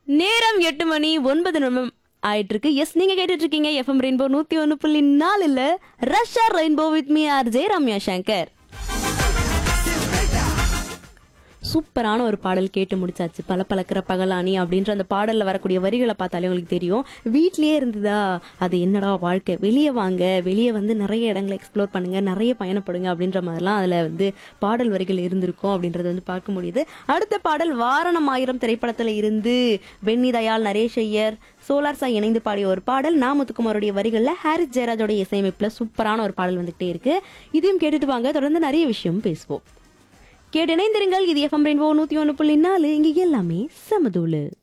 நேரம் எட்டு மணி ஒன்பது நிமிடம் ஆயிட்டு இருக்கு எஸ் நீங்க கேட்டுட்டு இருக்கீங்க எஃப்எம் ரெயின்போ நூத்தி ஒன்னு புள்ளி நாலுல Russia rainbow with me R J Ramya Shankar சூப்பரான ஒரு பாடல் கேட்டு முடிச்சாச்சு பல பழக்கிற பகலானி அப்படின்ற அந்த பாடல்ல வரக்கூடிய வரிகளை பார்த்தாலே உங்களுக்கு தெரியும் வீட்லயே இருந்ததா அது என்னடா வாழ்க்கை வெளியே வாங்க வெளியே வந்து நிறைய இடங்களை எக்ஸ்ப்ளோர் பண்ணுங்க நிறைய பயணப்படுங்க அப்படின்ற மாதிரிலாம் அதுல வந்து பாடல் வரிகள் இருந்திருக்கும் அப்படின்றத வந்து பார்க்க முடியுது அடுத்த பாடல் வாரணம் ஆயிரம் திரைப்படத்துல இருந்து வெண்ணி தயாள் நரேஷ் ஐயர் சோலார் சாய் இணைந்து பாடிய ஒரு பாடல் நா முத்துக்குமாரோடைய வரிகள்ல ஹாரிஸ் ஜெயராஜோட இசையமைப்புல சூப்பரான ஒரு பாடல் வந்துகிட்டே இருக்கு இதையும் கேட்டுட்டு வாங்க தொடர்ந்து நிறைய விஷயம் பேசுவோம் கேட்டு இணைந்திருங்கள் இது எஃப்எம் ரெயின்போ நூத்தி ஒன்று புள்ளி நாலு இங்க எல்லாமே சமதூளு